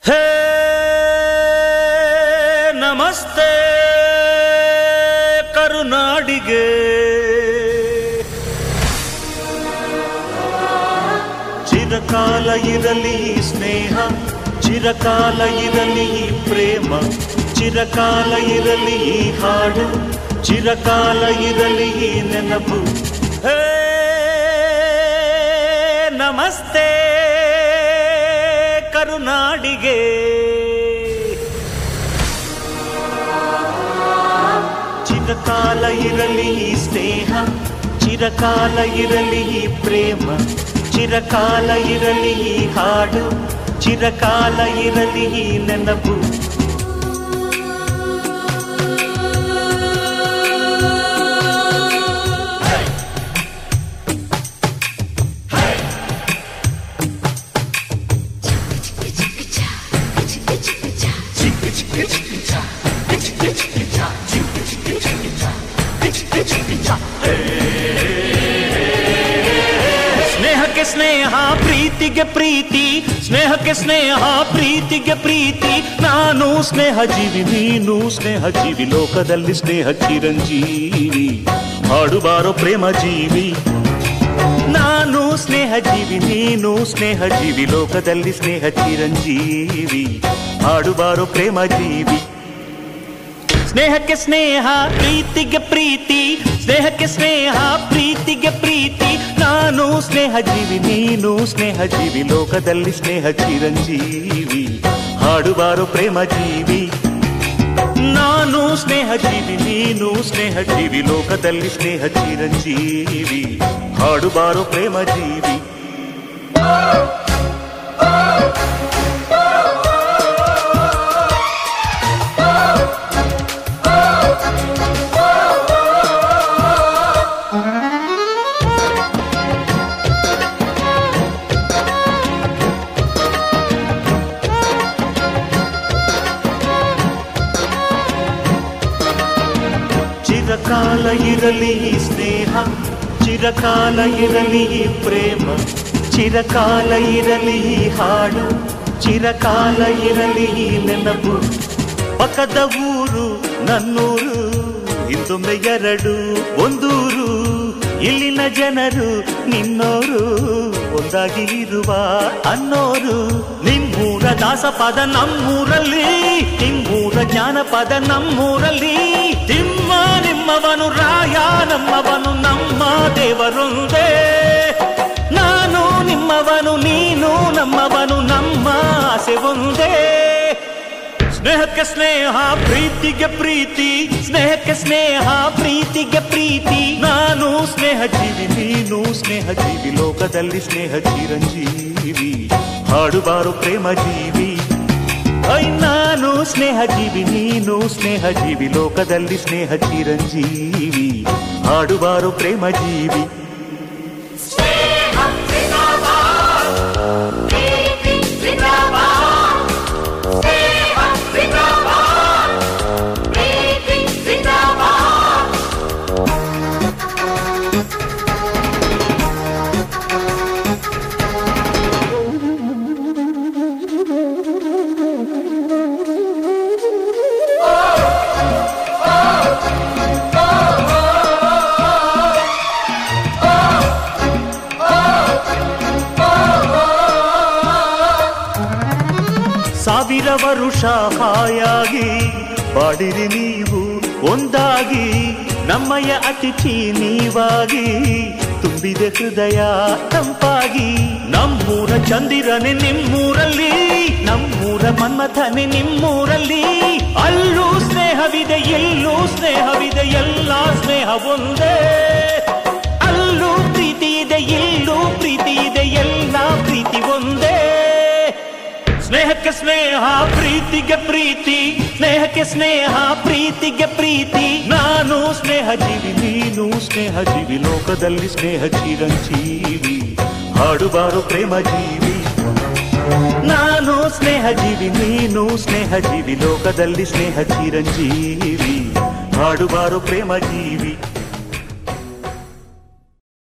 ಹೇ ನಮಸ್ತೆ ಕರುನಾಡಿಗೆ ಚಿರಕಾಲ ಇರಲಿ ಈ ಸ್ನೇಹ ಚಿರಕಾಲ ಇರಲಿ ಈ ಪ್ರೇಮ ಚಿರಕಾಲ ಇರಲಿ ಈ ಹಾಡು ಚಿರಕಾಲ ಇರಲಿ ಈ ನೆನಪು ಹೇ ನಮಸ್ತೆ ಕರುನಾಡಿಗೆ ಚಿರಕಾಲ ಇರಲಿ ಈ ಸ್ನೇಹ ಚಿರಕಾಲ ಇರಲಿ ಈ ಪ್ರೇಮ ಚಿರಕಾಲ ಇರಲಿ ಈ ಹಾಡು ಚಿರಕಾಲ ಇರಲಿ ಈ ನೆನಪು ಸ್ನೇಹಕ್ಕೆ ಸ್ನೇಹ ಪ್ರೀತಿಗೆ ಪ್ರೀತಿ ಸ್ನೇಹಕ್ಕೆ ಸ್ನೇಹ ಪ್ರೀತಿಗೆ ಪ್ರೀತಿ ನಾನು ಸ್ನೇಹ ಜೀವಿ ನೀನು ಸ್ನೇಹ ಜೀವಿ ಲೋಕದಲ್ಲಿ ಸ್ನೇಹ ಚಿರಂಜೀವಿ ಹಾಡುಬಾರೋ ಪ್ರೇಮ ಜೀವಿ ನಾನು ಸ್ನೇಹ ಜೀವಿ ನೀನು ಸ್ನೇಹ ಜೀವಿ ಲೋಕದಲ್ಲಿ ಸ್ನೇಹ ಚಿರಂಜೀವಿ ಹಾಡುಬಾರೋ ಪ್ರೇಮ ಜೀವಿ ಸ್ನೇಹಕ್ಕೆ ಸ್ನೇಹ ಪ್ರೀತಿಗೆ ಪ್ರೀತಿ ಸ್ನೇಹಕ್ಕೆ ಸ್ನೇಹ ಪ್ರೀತಿಗೆ ಪ್ರೀತಿ ನಾನು ಸ್ನೇಹ ಜೀವಿ ನೀನು ಸ್ನೇಹ ಜೀವಿ ಲೋಕದಲ್ಲಿ ಸ್ನೇಹ ಚಿರಂಜೀವಿ ಹಾಡುವಾರು ಪ್ರೇಮ ಜೀವಿ ನಾನು ಸ್ನೇಹ ಜೀವಿ ನೀನು ಸ್ನೇಹ ಜೀವಿ ಲೋಕದಲ್ಲಿ ಸ್ನೇಹ ಚಿರಂಜೀವಿ ಹಾಡುವಾರು ಪ್ರೇಮ ಜೀವಿ ಚಿರಕಾಲ ಇರಲಿ ಈ ಸ್ನೇಹ ಚಿರಕಾಲ ಇರಲಿ ಈ ಪ್ರೇಮ ಚಿರಕಾಲ ಇರಲಿ ಈ ಹಾಡು ಚಿರಕಾಲ ಇರಲಿ ಈ ನೆನಪು ಪಕ್ಕದ ಊರು ನನ್ನೂರು ಹಿಂದೊಮ್ಮೆ ಎರಡು ಒಂದೂರು ಇಲ್ಲಿನ ಜನರು ನಿನ್ನೋರು ಒಂದಾಗಿ ಇರುವ ಅನ್ನೋರು ನಿಮ್ಮೂರ ದಾಸಪದ ನಮ್ಮೂರಲ್ಲಿ ನಿಮ್ಮೂರ ಜಾನಪದ ನಮ್ಮೂರಲ್ಲಿ ತಿಮ್ಮ ನಿಮ್ಮವನು ರಾಯ ನಮ್ಮವನು ನಮ್ಮ ದೇವರೊಂದೇ ನಾನು ನಿಮ್ಮವನು ನೀನು ನಮ್ಮವನು ನಮ್ಮ ಆಸೆ ಒಂದೇ ಸ್ನೇಹಕ್ಕೆ ಸ್ನೇಹ ಪ್ರೀತಿಗೆ ಪ್ರೀತಿ ಸ್ನೇಹಕ್ಕೆ ಸ್ನೇಹ ಪ್ರೀತಿಗೆ ಪ್ರೀತಿ ನಾನು ಸ್ನೇಹ ಜೀವಿ ನೀನು ಸ್ನೇಹ ಜೀವಿ ಲೋಕದಲ್ಲಿ ಸ್ನೇಹ ಚಿರಂಜೀವಿ ಹಾಡುಬಾರು ಪ್ರೇಮ ಜೀವಿ ಐ ನಾನು ಸ್ನೇಹ ಜೀವಿ ನೀನು ಸ್ನೇಹ ಜೀವಿ ಲೋಕದಲ್ಲಿ ಸ್ನೇಹ ಚಿರಂಜೀವಿ ಹಾಡುಬಾರು ಪ್ರೇಮ ಜೀವಿ ಸಾವಿರ ವರುಷ ಹಾಯಾಗಿ ಬಾಡಿರಿ ನೀವು ಒಂದಾಗಿ ನಮ್ಮಯ ಅತಿಥಿ ನೀವಾಗಿ ತುಂಬಿದೆ ಹೃದಯ ತಂಪಾಗಿ ನಮ್ಮೂರ ಚಂದಿರನೆ ನಿಮ್ಮೂರಲ್ಲಿ ನಮ್ಮೂರ ಮನ್ಮಥನೆ ನಿಮ್ಮೂರಲ್ಲಿ ಅಲ್ಲೂ ಸ್ನೇಹವಿದೆ ಎಲ್ಲೂ ಸ್ನೇಹವಿದೆ ಎಲ್ಲ ಸ್ನೇಹ ಒಂದೇ ಅಲ್ಲೂ ಪ್ರೀತಿ ಇದೆ ಇಲ್ಲೂ ಪ್ರೀತಿ ಇದೆ ಎಲ್ಲ ಪ್ರೀತಿ ಒಂದೇ ಸ್ನೇಹಕ್ಕೆ ಸ್ನೇಹ ಪ್ರೀತಿಗೆ ಪ್ರೀತಿ ಸ್ನೇಹಕ್ಕೆ ಸ್ನೇಹ ಪ್ರೀತಿಗೆ ಪ್ರೀತಿ ನಾನು ಸ್ನೇಹ ಜೀವಿ ನೀನು ಸ್ನೇಹ ಜೀವಿ ಲೋಕದಲ್ಲಿ ಸ್ನೇಹ ಚಿರಂಜೀವಿ ಹಾಡುಬಾರು ಪ್ರೇಮ ಜೀವಿ ನಾನು ಸ್ನೇಹ ಜೀವಿ ನೀನು ಸ್ನೇಹ ಜೀವಿ ಲೋಕದಲ್ಲಿ ಸ್ನೇಹ ಚಿರಂಜೀವಿ ಹಾಡುಬಾರು ಪ್ರೇಮ ಜೀವಿ